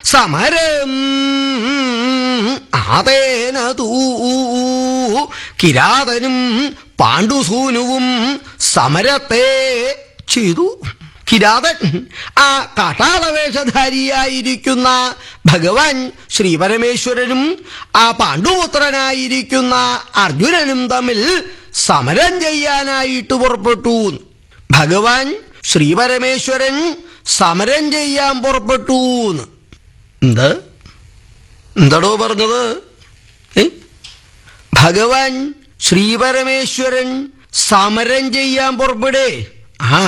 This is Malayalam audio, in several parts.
സമരം ആതേന തൂ കിരാതനും പാണ്ഡുസൂനുവും സമരത്തെ ചെയ്തു കിരാതൻ ആ കാട്ടാളവേഷധാരിയായിരിക്കുന്ന ഭഗവാൻ ശ്രീപരമേശ്വരനും ആ പാണ്ഡുപുത്രനായിരിക്കുന്ന അർജുനനും തമ്മിൽ സമരം ചെയ്യാനായിട്ട് പുറപ്പെട്ടു ഭഗവാൻ ശ്രീപരമേശ്വരൻ സമരം ചെയ്യാൻ പുറപ്പെട്ടു എന്ത് എന്താടോ പറഞ്ഞത് ഏ? ഭഗവാൻ ശ്രീപരമേശ്വരൻ സമരം ചെയ്യാൻ പുറപ്പെടേ ആ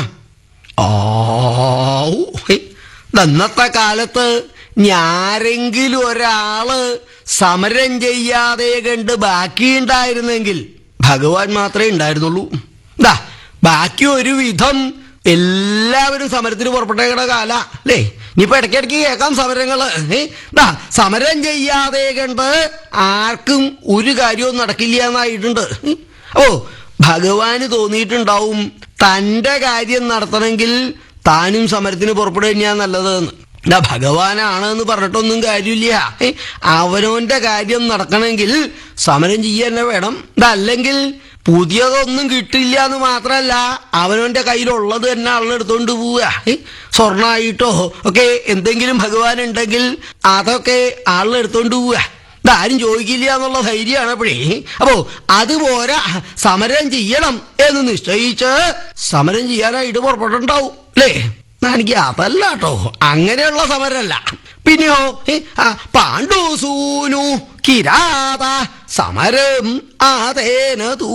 ആവൂ. ഹേ. ഇന്നത്തെ കാലത്ത് ഞാരെങ്കിലും ഒരാള് സമരം ചെയ്യാതെ കണ്ട് ബാക്കിയുണ്ടായിരുന്നെങ്കിൽ ഭഗവാൻ മാത്രമേ ഉണ്ടായിരുന്നുള്ളൂ ദാ ബാക്കി ഒരു വിധം എല്ലാവരും സമരത്തിന് പുറപ്പെട്ടേക്കണ കാല അല്ലേ ഇനിയിപ്പോ ഇടയ്ക്കിടയ്ക്ക് കേൾക്കാം സമരങ്ങള് ഏ? ദാ സമരം ചെയ്യാതെ കണ്ട് ആർക്കും ഒരു കാര്യവും നടക്കില്ല എന്നായിട്ടുണ്ട് ഓ ഭഗവാന് തോന്നിയിട്ടുണ്ടാവും തന്റെ കാര്യം നടത്തണമെങ്കിൽ താനും സമരത്തിന് പുറപ്പെടുക തന്നെയാ നല്ലതെന്ന് ഇതാ ഭഗവാനാണ് എന്ന് പറഞ്ഞിട്ടൊന്നും കാര്യമില്ല ഏ, അവനവന്റെ കാര്യം നടക്കണമെങ്കിൽ സമരം ചെയ്യാൻ തന്നെ വേണം ഇതല്ലെങ്കിൽ പുതിയതൊന്നും കിട്ടില്ല എന്ന് മാത്രമല്ല അവനവന്റെ കയ്യിലുള്ളത് തന്നെ ആളെടുത്തോണ്ട് പോവുക ഏ, സ്വർണ്ണമായിട്ടോ ഒക്കെ എന്തെങ്കിലും ഭഗവാൻ ഉണ്ടെങ്കിൽ അതൊക്കെ ആളെടുത്തോണ്ട് പോവുക ഇതാരും ചോദിക്കില്ല എന്നുള്ള ധൈര്യമാണ് അപ്പോഴേ അപ്പോ അതുപോലെ സമരം ചെയ്യണം എന്ന് നിശ്ചയിച്ച് സമരം ചെയ്യാനായിട്ട് പുറപ്പെട്ടുണ്ടാവും അല്ലേ എന്നാ എനിക്ക് അതല്ല കേട്ടോ അങ്ങനെയുള്ള സമരമല്ല പിന്നെയോ ഏ, ആ, പാണ്ഡുസൂനു കിരാത സമരം ആതേന തൂ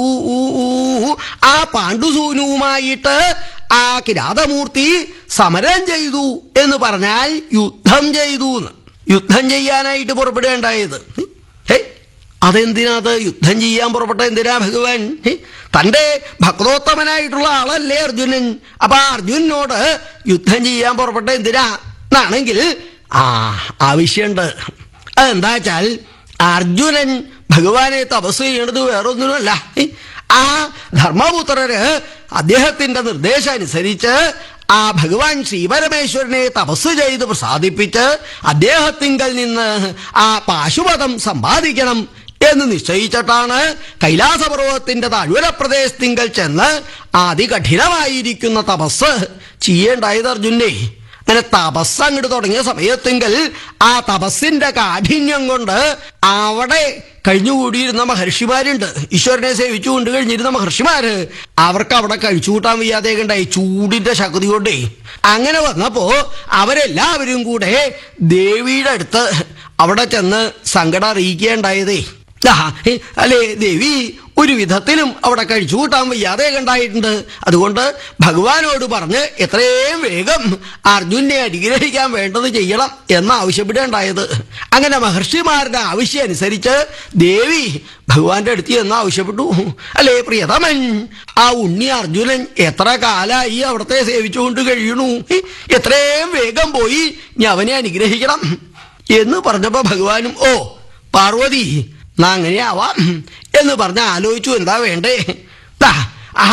ആ പാണ്ഡുസൂനുവുമായിട്ട് ആ കിരാതമൂർത്തി സമരം ചെയ്തു എന്ന് പറഞ്ഞാൽ യുദ്ധം ചെയ്തു എന്ന് യുദ്ധം ചെയ്യാനായിട്ട് പുറപ്പെടുകയുണ്ടായത് ഹേ അതെന്തിനാത് യുദ്ധം ചെയ്യാൻ പുറപ്പെട്ട എന്തിനാ ഭഗവാൻ ഹേ, തന്റെ ഭക്തോത്തമനായിട്ടുള്ള ആളല്ലേ അർജുനൻ അപ്പൊ ആ അർജുനനോട് യുദ്ധം ചെയ്യാൻ പുറപ്പെട്ട എന്തിനാ എന്നാണെങ്കിൽ ആ ആവശ്യമുണ്ട് അതെന്താ വെച്ചാൽ അർജുനൻ ഭഗവാനെ തപസ് ചെയ്യണത് വേറൊന്നിനുമല്ല ഹേ, ആ ധർമ്മപുത്രര് അദ്ദേഹത്തിന്റെ നിർദ്ദേശം അനുസരിച്ച് ആ ഭഗവാൻ ശ്രീപരമേശ്വരനെ തപസ് ചെയ്ത് പ്രസാദിപ്പിച്ച് അദ്ദേഹത്തിങ്കൽ നിന്ന് ആ പാശുപതം സമ്പാദിക്കണം എന്ന് നിശ്ചയിച്ചിട്ടാണ് കൈലാസപർവ്വതത്തിന്റെ താഴ്വര പ്രദേശത്തിങ്കൽ ചെന്ന് അതികഠിനമായിരിക്കുന്ന തപസ് ചെയ്യേണ്ടായത് അർജുനെ അങ്ങനെ തപസ് അങ്ങോട്ട് തുടങ്ങിയ സമയത്തെങ്കിൽ ആ തപസ്സിന്റെ കാഠിന്യം കൊണ്ട് അവിടെ കഴിഞ്ഞുകൂടിയിരുന്ന മഹർഷിമാരുണ്ട് ഈശ്വരനെ സേവിച്ചു കൊണ്ട് കഴിഞ്ഞിരുന്ന മഹർഷിമാര് അവർക്ക് അവിടെ കഴിച്ചു കൂട്ടാൻ വയ്യാതെ ഉണ്ടായി ചൂടിന്റെ ശക്തി കൊണ്ടേ അങ്ങനെ വന്നപ്പോ അവരെല്ലാവരും കൂടെ ദേവിയുടെ അടുത്ത് അവിടെ ചെന്ന് സങ്കടം അറിയിക്കുകയുണ്ടായതേ ആ, ഹേ, അല്ലേ ദേവി ഒരു വിധത്തിലും അവിടെ കഴിച്ചു കൂട്ടാൻ വയ്യാതെ കണ്ടായിട്ടുണ്ട് അതുകൊണ്ട് ഭഗവാനോട് പറഞ്ഞ് എത്രയും വേഗം അർജുനെ അനുഗ്രഹിക്കാൻ വേണ്ടത് ചെയ്യണം എന്ന് ആവശ്യപ്പെടുകയുണ്ടായത് അങ്ങനെ മഹർഷിമാരുടെ ആവശ്യം അനുസരിച്ച് ദേവി ഭഗവാന്റെ അടുത്ത് എന്ന് ആവശ്യപ്പെട്ടു അല്ലേ പ്രിയതമൻ ആ ഉണ്ണി അർജുനൻ എത്ര കാലായി അവിടത്തെ സേവിച്ചുകൊണ്ട് കഴിയണു ഹേ, എത്രയും വേഗം പോയി ഇനി അവനെ അനുഗ്രഹിക്കണം എന്ന് പറഞ്ഞപ്പോ ഭഗവാനും ഓ പാർവതി എന്നാ അങ്ങനെയാവാം എന്ന് പറഞ്ഞ ആലോചിച്ചു എന്താ വേണ്ടേ ദാ, ആ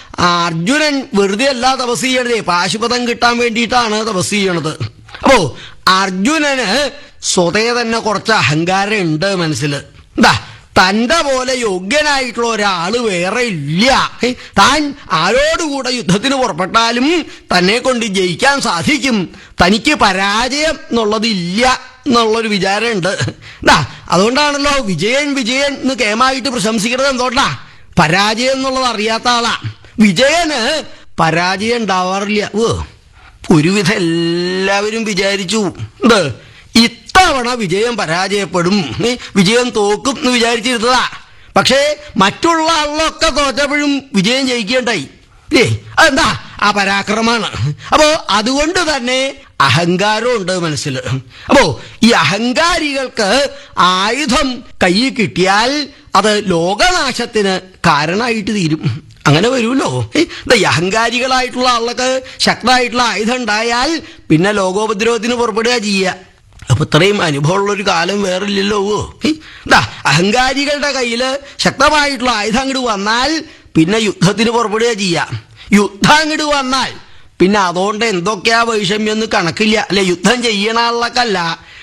അർജുനൻ വെറുതെ അല്ല തപസ് ചെയ്യണതേ പാശുപതം കിട്ടാൻ വേണ്ടിയിട്ടാണ് തപസ് ചെയ്യണത് അപ്പോ അർജുനന് സ്വതേ തന്നെ കുറച്ച് അഹങ്കാരം ഉണ്ട് മനസ്സിൽ എന്താ തന്റെ പോലെ യോഗ്യനായിട്ടുള്ള ഒരാള് വേറെ ഇല്ല ഹേ, താൻ ആരോടുകൂടെ യുദ്ധത്തിന് പുറപ്പെട്ടാലും തന്നെ കൊണ്ട് ജയിക്കാൻ സാധിക്കും തനിക്ക് പരാജയം എന്നുള്ളതില്ല എന്നുള്ളൊരു വിചാരമുണ്ട് എന്താ അതുകൊണ്ടാണല്ലോ വിജയൻ വിജയൻ എന്ന് കേമായിട്ട് പ്രശംസിക്കുന്നത് എന്തുകൊണ്ടാ പരാജയം എന്നുള്ളത് അറിയാത്ത ആളാ വിജയന് പരാജയം ഉണ്ടാവാറില്ല ഓ ഒരുവിധം എല്ലാവരും വിചാരിച്ചു എന്ത് ഇത്തവണ വിജയം പരാജയപ്പെടും ഏ, വിജയം തോക്കും എന്ന് വിചാരിച്ചിരുന്നതാ പക്ഷേ മറ്റുള്ള ആളിലൊക്കെ തോറ്റപ്പോഴും വിജയം ജയിക്കേണ്ടായി ഏ അതെന്താ ആ പരാക്രമാണ് അപ്പോ അതുകൊണ്ട് തന്നെ അഹങ്കാരമുണ്ട് മനസ്സിൽ അപ്പോ ഈ അഹങ്കാരികൾക്ക് ആയുധം കയ്യിൽ കിട്ടിയാൽ അത് ലോകനാശത്തിന് കാരണമായിട്ട് തീരും അങ്ങനെ വരുമല്ലോ ഏ, ദാ ഈ അഹങ്കാരികളായിട്ടുള്ള ആൾക്ക് ശക്തമായിട്ടുള്ള ആയുധം ഉണ്ടായാൽ പിന്നെ ലോകോപദ്രവത്തിന് പുറപ്പെടുക ചെയ്യുക അപ്പൊ ഇത്രയും അനുഭവമുള്ള ഒരു കാലം വേറില്ലല്ലോ ഏ, ദാ അഹങ്കാരികളുടെ കയ്യിൽ ശക്തമായിട്ടുള്ള ആയുധം അങ്ങോട്ട് വന്നാൽ പിന്നെ യുദ്ധത്തിന് പുറപ്പെടുക ചെയ്യാം യുദ്ധം അങ്ങോട്ട് വന്നാൽ പിന്നെ അതുകൊണ്ട് എന്തൊക്കെയാ വൈഷമ്യം എന്ന് കണക്കില്ല അല്ലെ യുദ്ധം ചെയ്യണ ആളൊക്കെ